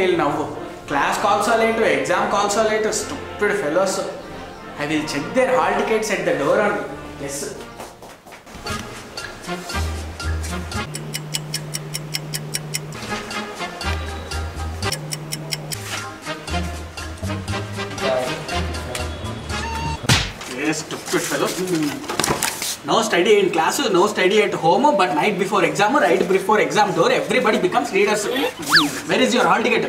till నవ్వు class calls late exam calls late stupid fellows I will check their hall tickets at the door and yes stupid fellow. No study in class, no study at home, but night before exam, right before exam door, everybody becomes readers. Where is your hall ticket?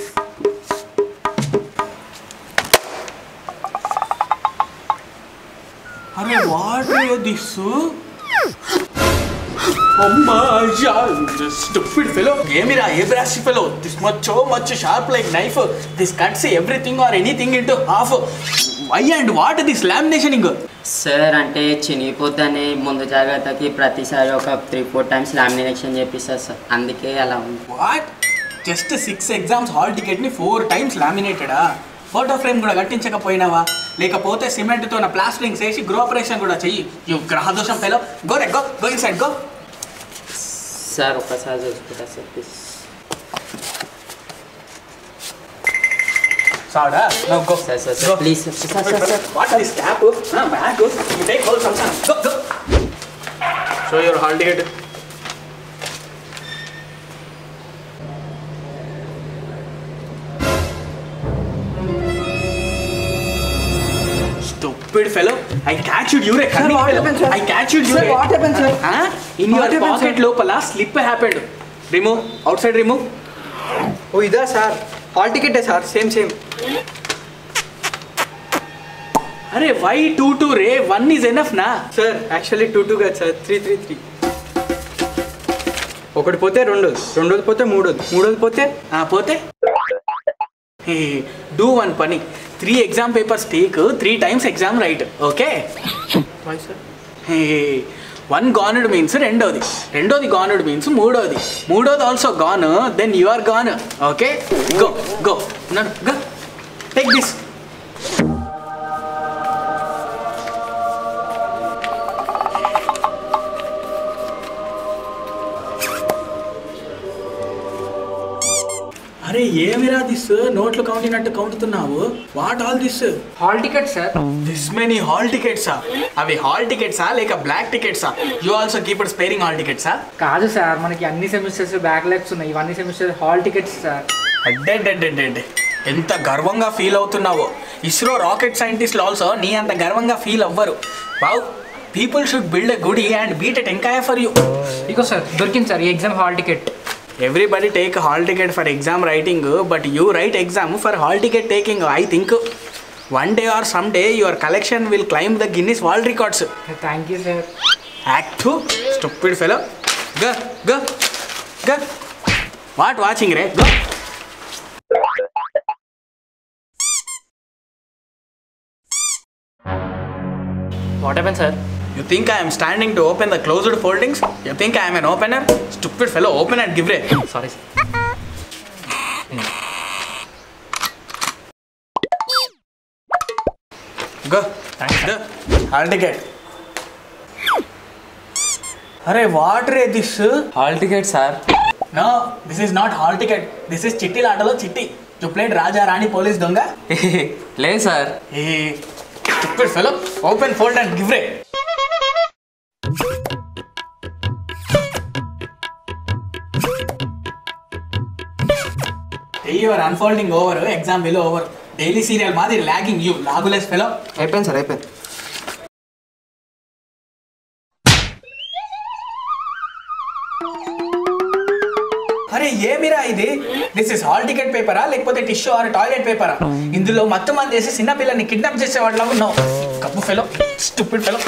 అరే what this అమ్మా stupid fellow ఏమిరా a brash fellow this much so much sharp like knife this cuts everything or anything into half why and what this లామినేషనింగ్ sir అంటే చినిగిపోద్దని ముందు జాగ్రత్తకి ప్రతిసారి ఒక త్రీ ఫోర్ టైమ్స్ లామినేషన్ చేపిస్తారు సార్ అందుకే అలా ఉంది what just six exams hall ticket ని ఫోర్ టైమ్స్ లామినేటెడా ఫోటో ఫ్రేమ్ కూడా కట్టించకపోయినావా లేకపోతే సిమెంట్తో నా ప్లాస్టరింగ్ చేసి గ్రో ఆపరేషన్ కూడా చెయ్యి యు గ్రహదోషం ఫెలో గో రే go go inside go sir ఒక్కసారి చూసుకుంటా సార్ ప్లీజ్ సాడా no go sir sir sir please sir sir sir sir What is cap? Huh, bag? You take whole some Go, go. Show your hall ticket. Stupid fellow! I catch you, you're a cunning what fellow. happened, sir? I catch you, Sir, you're a- what happened, sir? Huh? In What your happened, pocket sir? lopala slip happened. Remove. Outside remove. ఓ ఇదా sir hall టికెటే sir same same అరే why two two రే one is enough నా sir actually two two కాదు sir three three three ఒకటి పోతే రెండోది రెండోది పోతే మూడోది మూడోది పోతే ఆ, పోతే డూ వన్ పని three exam papers take three times exam right okay why sir one గానుడ్ మీన్స్ రెండోది రెండోది గానుడ్ మీన్స్ మూడోది మూడోది also gone then you are gone okay go go go take this అరే ఏమిరా దిస్ నోట్లు కౌంటినట్టు కౌంటుతున్నావు what all this hall ticket sir this many hall టికెట్సా అవి హాల్ టికెట్సా లేక బ్లాక్ టికెట్సా you also keep it sparing hall టికెట్సా కాదు సార్ మనకి అన్ని సెమిస్టర్స్ బ్యాక్ లెగ్స్ ఉన్నాయి ఇవన్నీ సెమిస్టర్స్ హాల్ టికెట్స్ సార్ అడ్డెడ్డెడ్డెడ్డెడ్ ఎంత గర్వంగా ఫీల్ అవుతున్నావో ఇస్రో రాకెట్ సైంటిస్ట్లు ఆల్సో నీ అంత గర్వంగా ఫీల్ అవ్వరు wow people should build a gudi and beat at ఎంకాయ ఫర్ యూ ఇగో సార్ దొరికింది సార్ ఈ exam hall ticket everybody take hall ticket for exam writing but you write exam for hall ticket taking I think one day or some day your collection will claim the Guinness world records thank you sir act stupid fellow గ గ గ what watching రే go what happen sir You think I am standing to open the closed foldings? You think I am an opener? Stupid fellow, open and give ray. Sorry sir Go. Go. Hall ticket. అరే what రే this hall ticket sir no this is not hall ticket this is చిట్టి ఆటలో చిట్టి you played రాజా రాణి police దొంగ లేదు sir a stupid fellow open fold and give రే యువర్ అన్ఫోల్డింగ్ ఓవర్ ఎగ్జామ్ విలో ఓవర్ డైలీ సీరియల్ మాది లాగింగ్ యూ లాగులెస్ ఫెలో అయిపోయింది సార్ అయిపోయింది అరే ఏమిరా ఇది దిస్ ఇస్ హాల్ టికెట్ పేపరా లేకపోతే టిష్యూ ఆర్ టాయిలెట్ పేపరా ఇందులో మొత్తం మంది చేసి చిన్న పిల్లని కిడ్నాప్ చేసే వాళ్ళ ఉన్నావు కప్పు fellow stupid fellow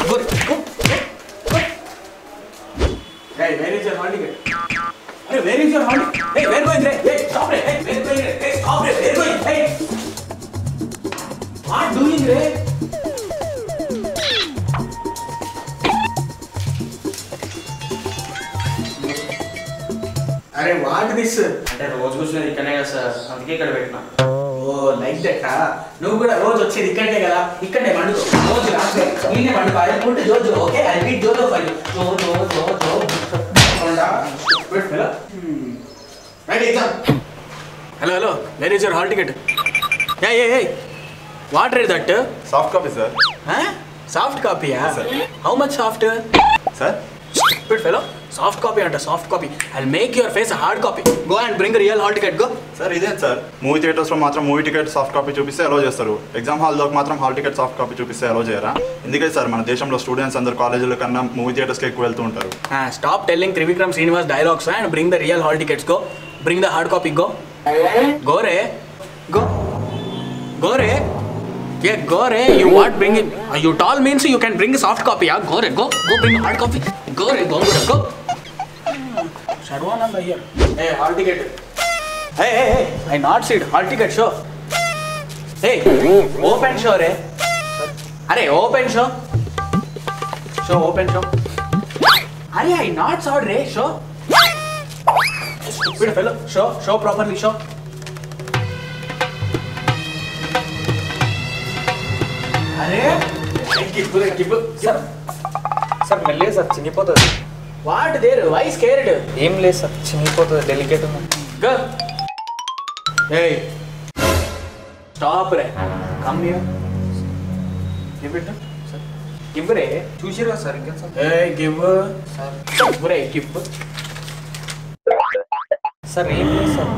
Hey, where is your hall ticket? Hey, where is your hall ticket? Hey, where going? Hey, hey, stop it. Hey, where going? Hey, stop it. Where going? Hey. What doing, Ray? అరే what this అంటే రోజు కూర్చునేది ఇక్కడనే కదా sir అందుకే ఇక్కడ పెట్టినా ఓ like that నువ్వు కూడా రోజు వచ్చేది ఇక్కడే కదా ఇక్కడే మండుకో రోజు రాత్రి ఈయనే మండుకో ఐ పుట్ జోజో ఓకే ఐ బీట్ జోజో ఫర్ యు జో జో జో జో కొండా write exam hello hello where is your hall ticket ఏ ఏ ఏ what are is that soft copy sir soft కాపీయా Yes, sir. How much soft sir stupid fellow soft copy అంట soft copy I make your face hard copy go and bring real hall ticket go sir ఇదే sir movie థియేటర్స్లో మాత్రం movie ticket soft copy చూపిస్తే అలో చేస్తారు exam హాల్లోకి మాత్రం hall ticket soft copy చూపిస్తే అలో చేయరా ఎందుకంటే సార్ మన దేశంలో స్టూడెంట్స్ అందరు కాలేజీల కన్నా మూవీ థియేటర్స్కి ఎక్కువ వెళ్తూ ఉంటారు stop telling Trivikram Srinivas dialogues and bring the real hall tickets go bring the hard copy go go రే గో గో రే Yeah, go re. You what bring it? Uh, you tall means you can bring a soft copy. Yeah, go re. Go. Go bring hard copy. Go re. Go re. Go. Shadwananda here. Hey, hall ticket. Hey, hey, hey. I not see it. Hall ticket show. Hey, open show re. Are open show. Show open show. Are I not saw re show. Stupid fellow. Show. Show properly. Show. అరే గిబ్బు గిబ్బు sir sir మెల్లే sir చినిగిపోతుంది what there why scared ఏం లేదు sir చినిగిపోతుంది delicate ఉంది go ఏయ్ స్టాప్ రే come here give it give రే చూసిరా సార్ ఇంకా సార్ ఏయ్ గివ్ సార్ గివ్ రే గివ్ సార్ ఏం లేదు సార్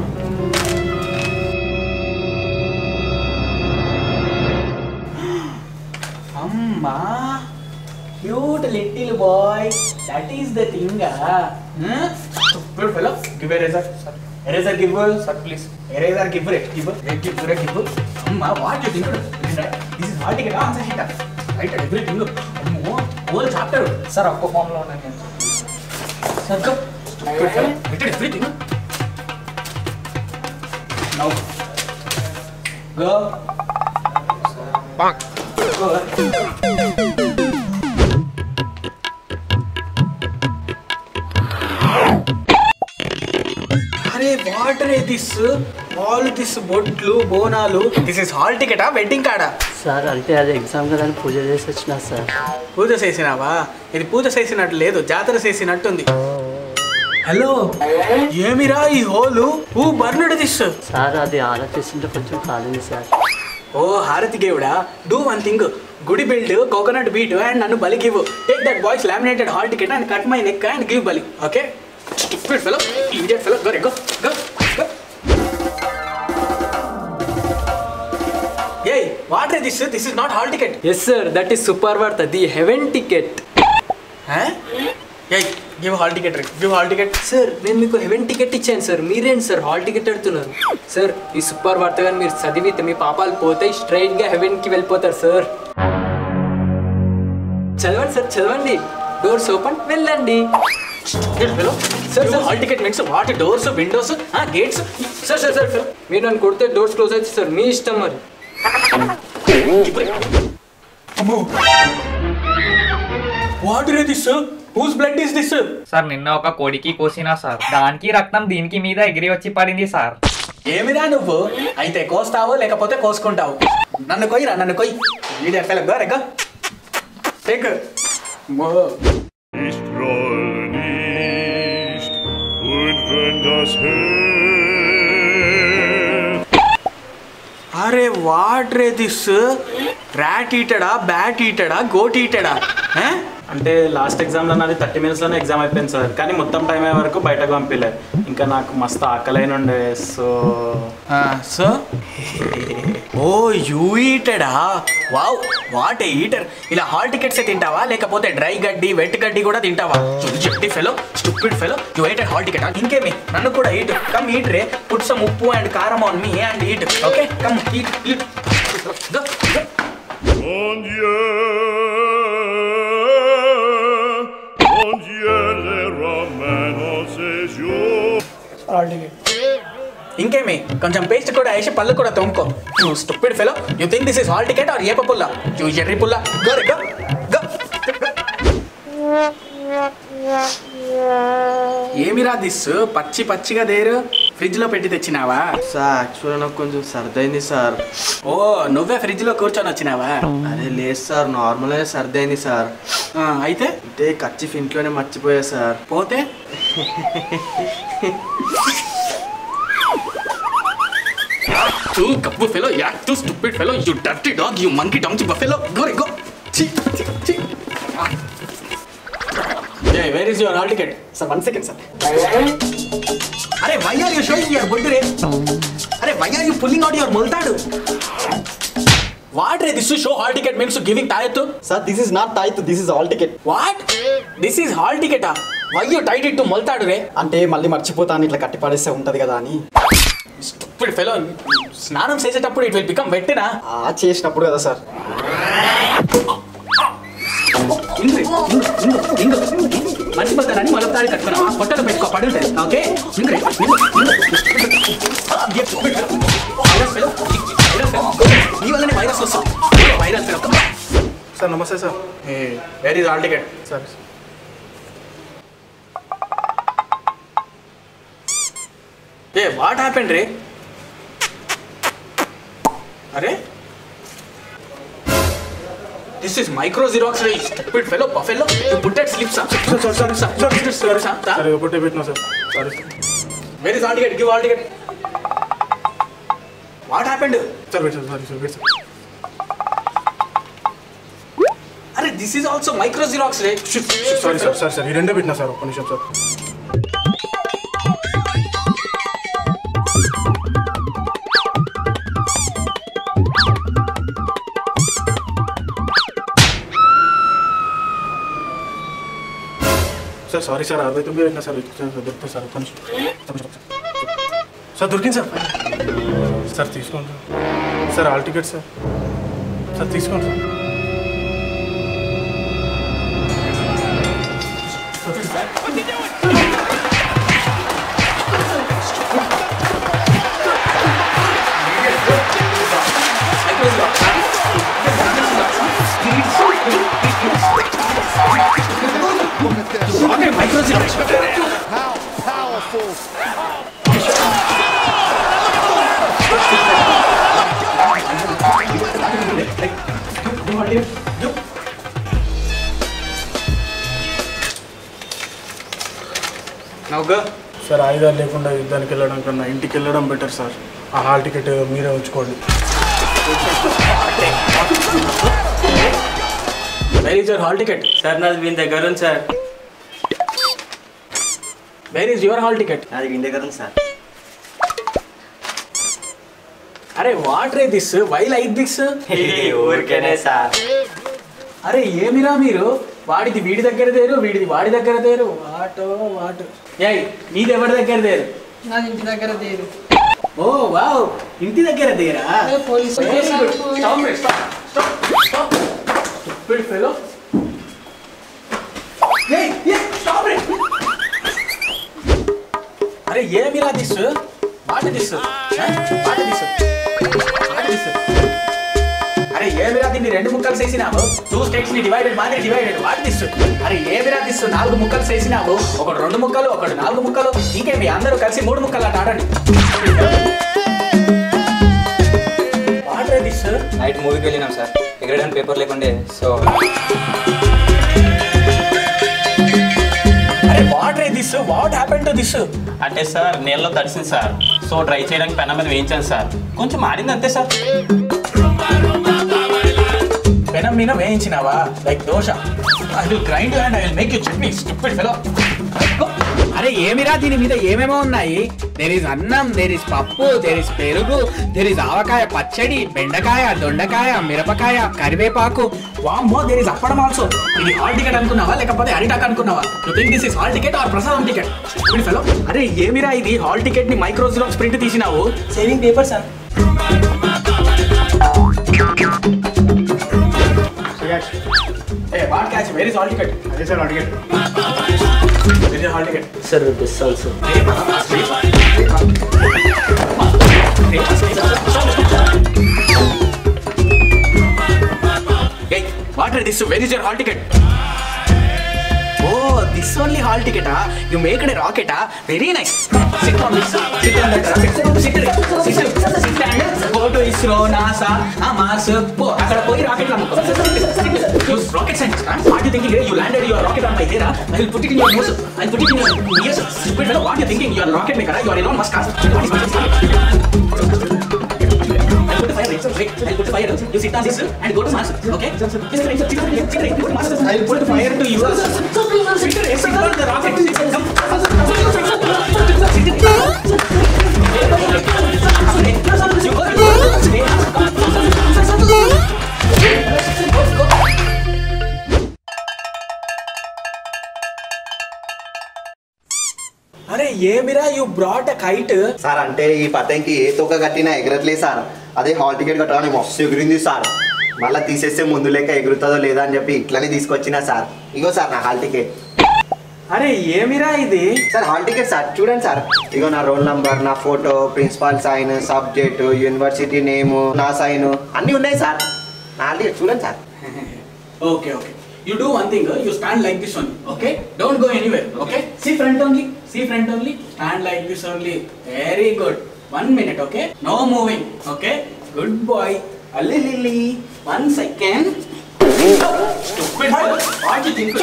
అమ్మా cute little boy that is the thing stupid fellow give eraser eraser give sir please eraser give రే గివ్ గివ్ రే గివ్ అమ్మా what you think this is hard ticket answer sheet write everything అమ్మో whole chapter sir ఒక్క ఫామ్లో ఉన్నాను నేను sir go stupid fellow రిటెడ్ everything now go go అరే వాటర్ దిస్ ఆల్ దిస్ బొట్లు బోనాలు దిస్ ఇస్ హాల్ టికెటా వెడ్డింగ్ కార్డా సార్ అంటే అది ఎగ్జామ్ కదా అని పూజ చేసి వచ్చిన సార్ పూజ చేసినావా ఇది పూజ చేసినట్టు లేదు జాతర చేసినట్టుంది హలో ఏమిరా ఈ hole who burned this sir అది ఆలోచిస్తుంటే కొంచెం కాలింది సార్ ఓ హారతి గేవుడా do one thing gudi build coconut beat and నన్ను బలి give take that boy's laminated hall ticket and cut my neck and give బలి okay stupid fellow idiot fellow go రే గో గో గో ఏయ్ వాట్ రే this this is not hall ticket yes sir that is super worth the heaven ticket ఏయ్ give hall ticket రే give hall ticket sir నేను మీకు heaven ticket ఇచ్చాను sir మీరేంటి sir hall ticket అడుగుతున్నారు sir ఈ సూపర్ వార్త కానీ మీరు చదివితే మీ పాపాలు పోతాయి స్ట్రైట్ గా హెవెన్ కి వెళ్ళిపోతారు సార్ చదవండి సార్ చదవండి డోర్స్ ఓపెన్ వెళ్ళండి fellow Sir, sir sir. Sir hall ticket means what doors windows gates sir sir sir sir మీరు నన్ను కొడితే డోర్స్ క్లోజ్ అవుతుంది సార్ మీ ఇష్టం మరి వాట్ రే this whose blood is this sir నిన్న ఒక కోడికి కోసినా సార్ దానికి రక్తం దీనికి మీద ఎగిరి వచ్చి పడింది సార్ ఏమిరా నువ్వు అయితే కోస్తావు లేకపోతే కోసుకుంటావు నన్ను కొయ్యరా నన్ను కొయ్యి వీడియో ఫెలో గో రే go take Ich roll nicht, und wenn das Herz అరే వాట్ రే దిస్ ర్యాట్ ఈటడా బ్యాట్ ఈటడా గోట్ ఈటడా అంటే లాస్ట్ ఎగ్జామ్లో నాది థర్టీ మినిట్స్లోనే ఎగ్జామ్ అయిపోయింది సార్ కానీ మొత్తం టైం అయ్యే వరకు బయటకు పంపించలేదు ఇంకా నాకు మస్తు ఆకలైన ఉండే సో సో ఓ యూ ఈటడా వావ్ వాట్ ఏ ఈటర్ ఇలా హాల్ టికెట్స్ తింటావా లేకపోతే డ్రై గడ్డి వెట్ గడ్డి కూడా తింటావా జట్టి fellow stupid fellow you eated hall ticket ఇంకేమి నన్ను కూడా ఈట్ కమ్ ఈట్ రే put some uppu and karam on me and eat okay come eat eat und je, und je le romano sesio. ఇంకేమి కొంచెం పేస్ట్ కూడా వేసి పళ్ళు కూడా తోముకో you stupid fellow you think this is hall ticket or ఏప పుల్ల యూ ఎర్రి పుల్ల గో రే గో గో ఏమిరా దిస్ పచ్చి పచ్చిగా దేరు ఫ్రిడ్జ్ లో పెట్టి తెచ్చినావా సార్ యాక్చువల్గా నాకు కొంచెం సర్దైంది సార్ ఓ నువ్వే ఫ్రిడ్జ్ లో కూర్చొని వచ్చినావా అరే లేదు సార్ నార్మల్గా సర్దైంది సార్ ఆ, అయితే అంటే కచ్చిఫ్ ఇంట్లోనే మర్చిపోయా సార్ పోతే too gabbu fellow. You act too stupid fellow. You dirty dog. You monkey donkey buffalo. Go, go. Chee, chee, chee. Hey, where is your hall ticket? Sir one second sir Are, why are you showing your body? Re? Are, why are you pulling out your multadu? What? Re? This is show hall ticket means giving tayatu? Sir this is not టైత్ this is all ticket What? This is hall ticket. ah? Why you tied it to multadu? Re? అంటే మళ్ళీ మర్చిపోతాను ఇట్లా కట్టి పడేస్తే ఉంటది కదా అని Stupid fellow. స్నానం చేసేటప్పుడు ఇట్ విల్ బికమ్ వెట్టినా ఆ చేసినప్పుడు కదా సార్ ఇంగు ఇంగు ఇంగు ఇంగు మర్చిపోతానని మళ్ళీ తాడి కట్టుకున్నావా పొట్టలు పెట్టుకో పడి ఉంటుంది ఓకే ఇంగు రే, ఇంగు, ఇంగు. Virus fellow. Virus fellow. నీ వల్లనే వైరస్ వస్తాం వైరస్ fellow. సార్ నమస్తే సార్ ఏ వెరీ ఆల్ టికెట్ సార్ ఏ వాట్ హ్యాపెండ్ రే అరే దిస్ ఇస్ మైక్రో జిరాక్స్ రే stupid fellow buffalo you put that slips sir sir sir sir sir sir sir ఒకటే పెట్టినా sir sorry sir where is all ticket give all ticket what happened sir wait sir sorry sir wait sir అరే this is also micro xerox రే sorry sir sir sir ఈ రెండే పెట్టినా sir ఒక్క నిమిషం sir sir sorry sir అరవై తొమ్మిది పెట్టినా సార్ సార్ దొరుకుతుంది సార్ ఒక్క నిమిషం ఒక్క నిమిషం, సార్. సార్ దొరికింది సార్ సార్ తీసుకోండి sir sir all ticket sir sir తీసుకోండి సార్ మైక్రో జిరాక్స్ నౌగా సార్ ఆయుధాలు లేకుండా యుద్ధానికి వెళ్ళడం కన్నా ఇంటికి వెళ్ళడం బెటర్ సార్ ఆ హాల్ టికెట్ మీరే ఉంచుకోండి where is your hall ticket sir నాది వీని దగ్గర ఉంది sir where is your hall ticket నాది వీని దగ్గర ఉంది సార్ అరే వాట్ రే దిస్ వై లైక్ దిస్ ఊరికేనే సార్ అరే ఏమిరా మీరు వాడిది వీడి దగ్గర తేరు వీడిది వాడి దగ్గర తేరు వాటో వాట్ ఏయ్ నీది ఎవరి దగ్గర తేరు నాది ఇంటి దగ్గర దేరు ఓ వావ్ ఇంటి దగ్గర తేరా అదే police Very good. Sir. Stop it, stop, stop, stop. Stupid fellow. Hey, hey, stop it. అరే ఏమిరా this what this what this what this అరే ఏమిరా దీన్ని రెండు ముక్కలు చేసినావు టూ స్టేట్స్ ని డివైడెడ్ మాదిరి డివైడెడ్ వాట్ దిస్ అరే ఏమిరా దిస్ నాలుగు ముక్కలు చేసినావు ఒకటి రెండు ముక్కలు ఒకటి నాలుగు ముక్కలు ఇంకేమి అందరూ కలిసి మూడు ముక్కలు అట్లా ఆడండి వాట్ రే దిస్ నైట్ మూవీకి వెళ్ళినాం సార్ ఎగరడానికి పేపర్ లేకుండే సో అరే వాట్ రే this what happen to this అంటే సార్ నీళ్ళలో తడిసింది సార్ సో డ్రై చేయడానికి పెన్న మీద వేయించాను సార్ కొంచెం ఆడింది అంతే సార్ పెనం మీద వేయించినావా like dosa I will grind and I will make you chutney stupid fellow అరే ఏమిరా దీని మీద ఏమేమో ఉన్నాయి there is annam there is pappu there is perugu there is avakaya pachadi బెండకాయ దొండకాయ మిరపకాయ కరివేపాకు వామ్మో దేర్ ఇస్ అప్పడం ఆల్సో ఇది హాల్ టికెట్ అనుకున్నావా లేకపోతే అరిటాక్ అనుకున్నావా you think this is hall ticket or prasadam ticket stupid fellow అరే ఏమిరా ఇది హాల్ టికెట్ ని మైక్రో జిరాక్స్ ప్రింట్ తీసినావు సేవింగ్ పేపర్ సార్ ఏ what catch where is hall ticket అదే sir hall ticket where is hall ticket sir this also Hey, what are this? Where is your hall ticket? Oh, this only hall ticket, ah? You make it a rocket, ah? Very nice. Sit on this. Sit on that. Sit, sit, sit, sit, sit and go to ISRO, NASA, ah, Mars. పో అక్కడ పోయి rocket అమ్ముకో use rocket science what you thinking you landed your rocket on my hair I will put it in your nose I will put it in your ears stupid fellow what you thinking you are rocket maker you are Elon Musk what is you sit on this and go to master. Okay? Chitra, Chitra, Chitra, go to master. I'll put fire to you. Chitra, sit on the rocket. అరే ఏమిరా you brat a kite sir అంటే ఈ పతంకి ఏ తొక్క కట్టినా ఎగరట్లేదు sir అదే హాల్ టికెట్ కట్టగానే మస్తు ఎగిరింది సార్ మళ్ళీ తీసేస్తే ముందు లెక్క ఎగురుతుందో లేదా అని చెప్పి ఇట్లనే తీసుకొచ్చినా సార్ ఇగో సార్ నా హాల్ టికెట్ అరే ఏమిరా ఇది సార్ హాల్ టికెట్ సార్ చూడండి సార్ ఇగో నా రోల్ నంబర్ నా photo principal sign subject university name నా సైన్ అన్నీ ఉన్నాయి సార్ నా హాల్ టికెట్ చూడండి sir Okay, okay. You do one thing, uh, you stand like this only, okay? Don't go anywhere, okay? See front only, see front only, stand like this only. Very good. One minute, okay? No moving, okay? Good boy. Ali Lily. One second. Stupid boy. What you think?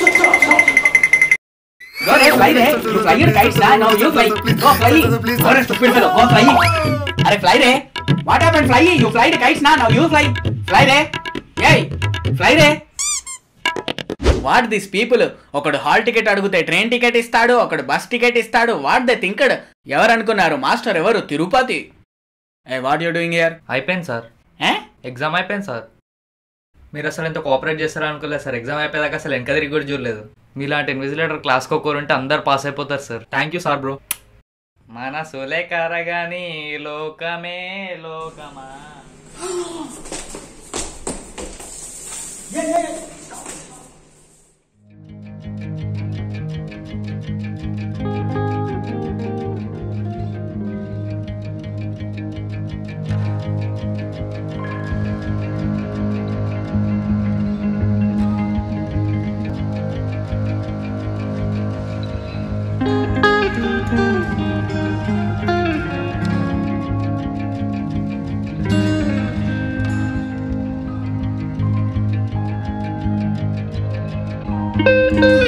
Go there, fly there. You fly your kites now, now you fly. Go fly. Go there, stupid fellow. Go fly. Are fly there. What happened, fly? You fly the kites now, now you fly. Fly there. Hey, fly there. What this people ఒకడు hall ticket అడిగితే train ticket ఇస్తాడు ఒకడు bus ticket ఇస్తాడు what they thinked ఎవరు అనుకున్నారు master ఎవరు తిరుపతి ఏ what you doing here అయిపోయింది సార్ ఎగ్జామ్ అయిపోయింది సార్ మీరు అసలు ఎంత కోఆపరేట్ చేస్తారో అనుకోలేదు సార్ ఎగ్జామ్ అయిపోయాక అసలు వెనక తిరిగి కూడా చూడలేదు మీలాంటి ఇన్విజిలేటర్ క్లాస్కి ఒక్కరు ఉంటే అందరు పాస్ అయిపోతారు sir thank you sir bro మన సోలే కరగాని లోకమే లోకమా thank you